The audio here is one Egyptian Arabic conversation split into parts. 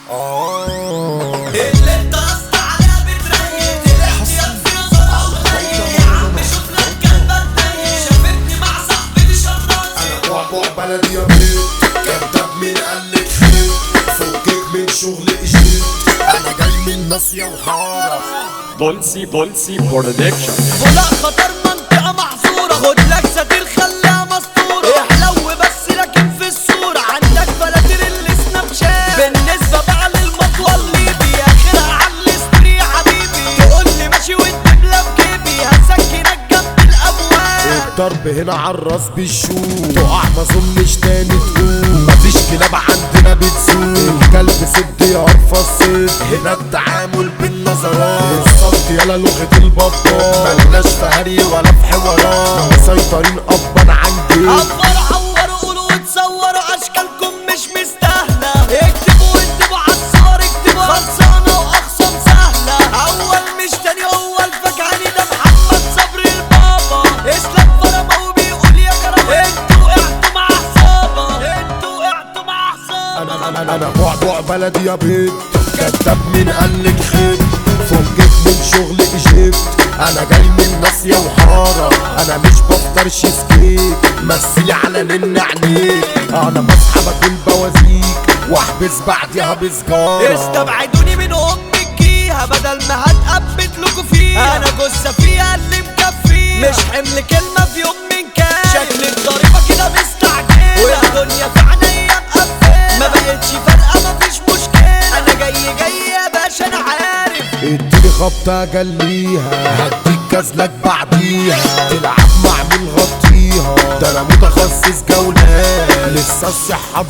اللي انت قصد عليها بتريق الاحتياط في نظرها يا عم شوف لك كلبة تنيل شافتني مع صاحبتي شراسي بعبع بلدي يا بيت كذاب مين قالك خير فكك من شغل اجيب انا جاي من ناصية وحارة دولسي دولسي برودكشن ولا خطر منطقة محظورة خد لك ساتير خليها مستورة احلو بس لكن في الصورة عندك فلاتير السناب شات بالنسبة بقى للمطوة الليبي اخرها على الاستري يا حبيبي تقول لي ماشي والدبلة بجيبي هسكنك جنب الابواب الضرب هنا عالراس بالشوم تقع ما اظنش تاني تقوم مفيش كلاب عندنا بتسوق الكلب سد يعرف الصيد هنا التعامل بالنظرات الصوت يلا لغة البطال ملناش في هري ولا في حوارات مسيطرين ابا عن جيب عبروا عوروا قولوا وتصوروا اشكالكم مش مستاهلة اكتبوا واكتبوا عالصور اكتبوا خلصانة واخصام سهلة اول مش تاني هو الفكهاني ده محمد صبري البابا اسلام فرما وبيقول يا كرم انتوا وقعتوا مع حسابة انتوا وقعتوا مع حسابة انا انا انا انا بعبع بلدي يا بيت كذاب مين قالك خيب فكك من شغل اجيبت انا جاي من ناصية وحارة انا مش بفطرش سكيت مثلي على نن عينيك انا بصحى باكل بوازيك واحبس بعديها بسجارة استبعدوني من ام الجيهة بدل ما هتقبت لكم فيها انا جثة فيها اللي مكفيها مش حمل كلمة في يوم من كان شكل الضريبة كده مستعجلة والدنيا في عينيا مقفلة ما بقتش فارقة مفيش مشكلة انا جاي جاي يا باشا انا عارف اديني خبطة جليها هديك كازلك بعديها تلعب مع مين غطيها ده انا متخصص جولات لسه الصحة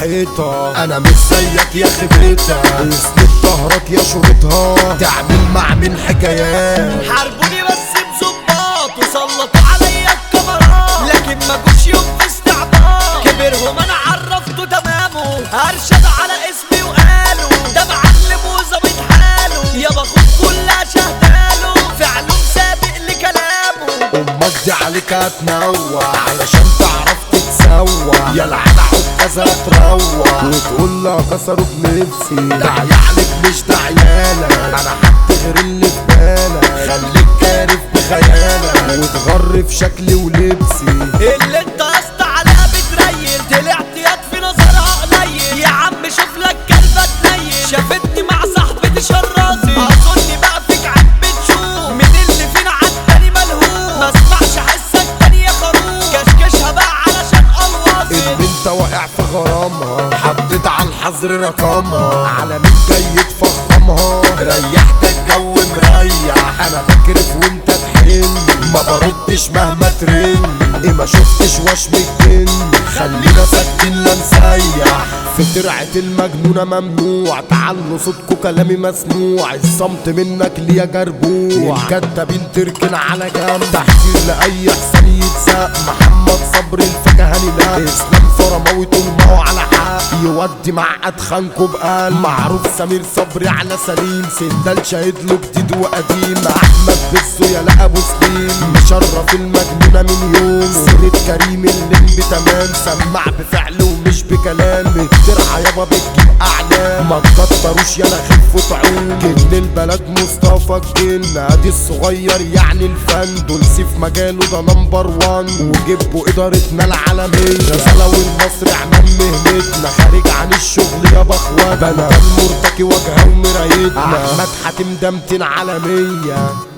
بصحتها انا مش زيك يا خبرتها اسند ظهرك يا شريطها تعمل مع مين حكايات حاربوني بس بظباط وسلطوا عليا الكاميرات لكن ما جوش يوم في استعباط كبرهم انا عرفته تمامه ارشد على اسمي وقالوا ده معلم وظابط حاله يابا خد كلها شهداله فعله سابق لكلامه امك دي عليك هتنوع علشان تعرف تتسوى يا لعنة عكازة تروع وتقول لها كسروا بنفسي داعية عليك مش داعيالك انا حد غير اللي في بالك خليك كارف بخيالك وتغر في شكلي ولبسي اللي انت قصد عليها بتريل طلعت يد في نظرها قليل يا عم شوف لك كلبة تنيل شافتني مع صاحبتي شراسي اظني بقى فيك عيب بتشوف مين اللي فينا عالتاني ملهوف ما اسمعش حسك تاني يا خروف كشكشها بقى علشان الواصل ان انت واقع في غرامها حطيت على الحظر رقمها على مين جاي تفخمها ريحت الجو مريح انا بكرف وانت تحن ما بردش مهما ترن ايه ما شفتش وشم الجن خلينا ساكتين لا نسيح في ترعة المجنونة ممنوع تعالوا صوتكوا كلامي مسموع الصمت منك ليا جربوع الكدابين تركن على جنب تحذير لأي حسن يتساق محمد صبري الفكهاني لا اسلام فرماوي طول ما هو على حق يودي مع ادخانكوا بقال معروف سمير صبري على سليم سندال شاهد له جديد وقديم احمد بسو يا لا ابو سليم مشرف المجنونة من يوم سيرة كريم اللمبي تمام سمع بفعل ومش بكلام الترعة يابا بتجيب اعلام ما تكتروش يلا خف طعوم جن البلد مصطفى الجن ادي الصغير يعني الفن دول سيف مجاله ده نمبر وان وجيبوا ادارتنا العالمية رسالة والمصري عمال مهنتنا خارج عن الشغل يابا اخواتنا ده انا المرتكي واجهه ومرايتنا احمد حاتم ده 200 عالمية